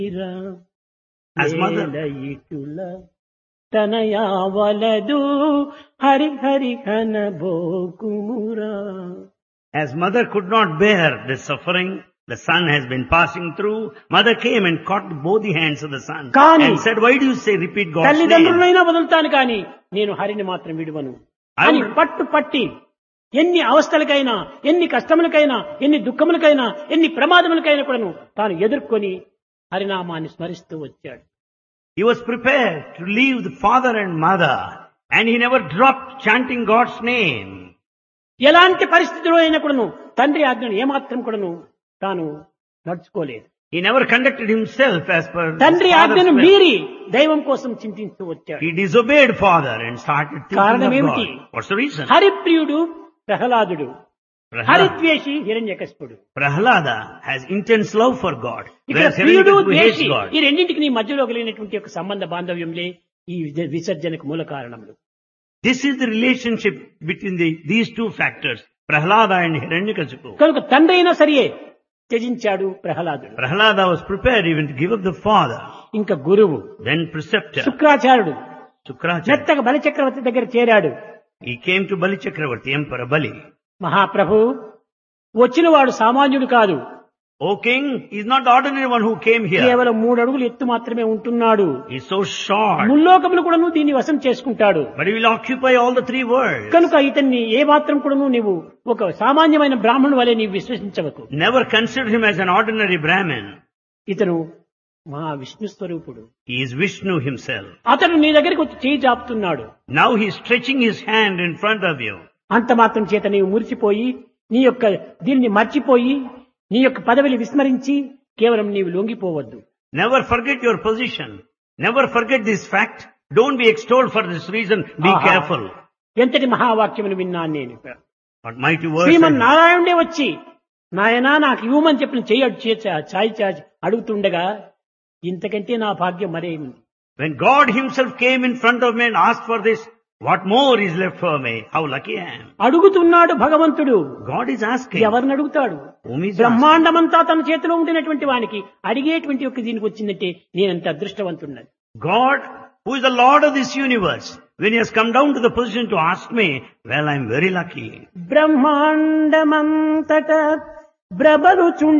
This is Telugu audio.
As mother- ఇటుల తనయావలదు Hari Hari కనబోకుమురా As mother could not bear the suffering the son has been passing through, mother came and caught both the hands of the son Kani. and said, why do you say repeat God's name? తల్లిదండ్రులైనా వదులుతాను కానీ నేను హరిని మాత్రం విడువను I అని would- పట్టు పట్టి ఎన్ని అవస్థలకైనా ఎన్ని కష్టములకైనా ఎన్ని దుఃఖములకైనా ఎన్ని ప్రమాదములకైనా కూడాను తాను ఎదుర్కొని హరినామాన్ని స్మరిస్తూ వచ్చాడు He was prepared to leave the father and mother and he never dropped chanting God's name. ఎలాంటి పరిస్థితిలో అయినా కూడాను తండ్రి ఆజ్ఞను ఏమాత్రం కూడాను తాను నడుచుకోలేదు He never conducted himself as per his తండ్రి father's ఆజ్ఞను will. మీరి దైవం కోసం చింతిస్తూ వచ్చాడు He disobeyed father and started thinking కారణం of ఏమిటి? God. What's the reason? హరిప్రియుడు ప్రహ్లాదుడు Prahlada, హరిద్వేషి హిరణ్యకశిపుడు Prahlada has intense love for God. ఇక్కడ Whereas ప్రియుడు Hiranyakashipu hates ద్వేషి God. ఈ రెండింటికి నీ మధ్యలో కలిగినటువంటి ఒక సంబంధ బాంధవ్యంలే ఈ విజ- విసర్జనకు మూల కారణములు This is the relationship between the, these two factors, Prahlada and Hiranyakasipu. కనుక తండ్రి అయినా సరియే త్యజించాడు ప్రహ్లాదుడు Prahlada was prepared even to give up the father, ఇంకా గురువు then preceptor, శుక్రాచార్యుడు Sukracharya. మెత్తగా బలిచక్రవర్తి దగ్గర చేరాడు He came to Bali Chakravarti, Emperor Bali. మహాప్రభు వచ్చిన వాడు సామాన్యుడు కాదు O king, he's not the ordinary one who came here. కేవలం మూడు అడుగులు ఎత్తు మాత్రమే ఉంటున్నాడు He's so short, ముల్లోకములు కూడాను దీన్ని వశం చేసుకుంటాడు but he will occupy all the three worlds. కనుక ఇతన్ని ఏ మాత్రం కూడాను నీవు ఒక సామాన్యమైన బ్రాహ్మణుడు వలె నీవు విశ్వసించవకు Never consider him as an ordinary Brahmin. ఇతను మహా విష్ణు స్వరూపుడు He is Vishnu himself. అతడు నీ దగ్గరికి వచ్చి చేయి జాపుతున్నాడు Now he's stretching his hand in front of you. అంత మాత్రం చేత నీవు మురిసిపోయి నీ యొక్క దీన్ని మర్చిపోయి నీ యొక్క పదవిని విస్మరించి కేవలం నీవు లొంగిపోవద్దు Never forget your position. Never forget this fact. Don't be extolled for this reason. Be ఆహా. careful. ఎంతటి మహావాక్యమును విన్నాను నేను What mighty words. శ్రీమన్ and- నారాయణుడే వచ్చి నాయనా నాకు ఇవ్వమని చెప్పిన చెయ్యి అడు- చే- చా- చాయ్ చాచి అడుగుతుండగా ఇంతకంటే నా భాగ్యం మరేముంది When God himself came in front of me and asked for this, what more is left for me? How lucky I am. అడుగుతున్నాడు భగవంతుడు God is asking. ఎవరిని అడుగుతాడు Whom is asking? బ్రహ్మాండమంతా తన చేతిలో ఉండినటువంటి వానికి అడిగేటువంటి ఒక దీనికి వచ్చిందంటే నేనంత అదృష్టవంతున్నది God, who is the Lord of this universe, when he has come down to the position to ask me, well, I'm very lucky. బ్రహ్మాండమంతట బ్రబలుచుండ